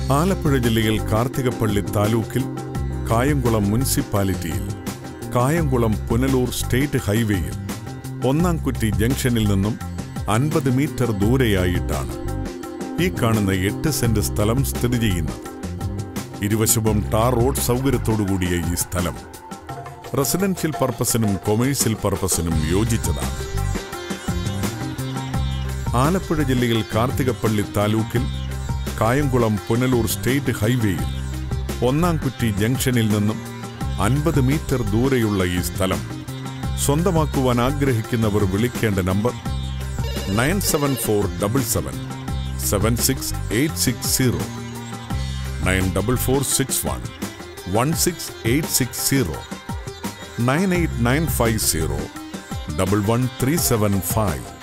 ആലപ്പുഴ ജില്ലയിൽ കാർത്തികപ്പള്ളി താലൂക്കിൽ കായംകുളം മുനിസിപ്പാലിറ്റിയിൽ കായംകുളം പുനലൂർ സ്റ്റേറ്റ് ഹൈവേയിൽ ഒന്നാം കുറ്റി ജംഗ്ഷനിൽ നിന്നും അൻപത് മീറ്റർ ദൂരെയായിട്ടാണ് ഈ കാണുന്ന എട്ട് സെന്റ് സ്ഥലം സ്ഥിതി ചെയ്യുന്നത് ഇരുവശവും ടാർ റോഡ് സൗകര്യത്തോടുകൂടിയ ഈ സ്ഥലം റെസിഡൻഷ്യൽ പർപ്പസിനും കൊമേഴ്സ്യൽ പർപ്പസിനും യോജിച്ചതാണ് ആലപ്പുഴ ജില്ലയിൽ കാർത്തികപ്പള്ളി താലൂക്കിൽ കായംകുളം പുനലൂർ സ്റ്റേറ്റ് ഹൈവേയിൽ ഒന്നാം കുറ്റി ജംഗ്ഷനിൽ നിന്നും അൻപത് മീറ്റർ ദൂരെയുള്ള ഈ സ്ഥലം സ്വന്തമാക്കുവാൻ ആഗ്രഹിക്കുന്നവർ വിളിക്കേണ്ട number nine seven four double seven seven six eight six zero nine double four six one one six eight six zero nine eight nine five zero double one three seven five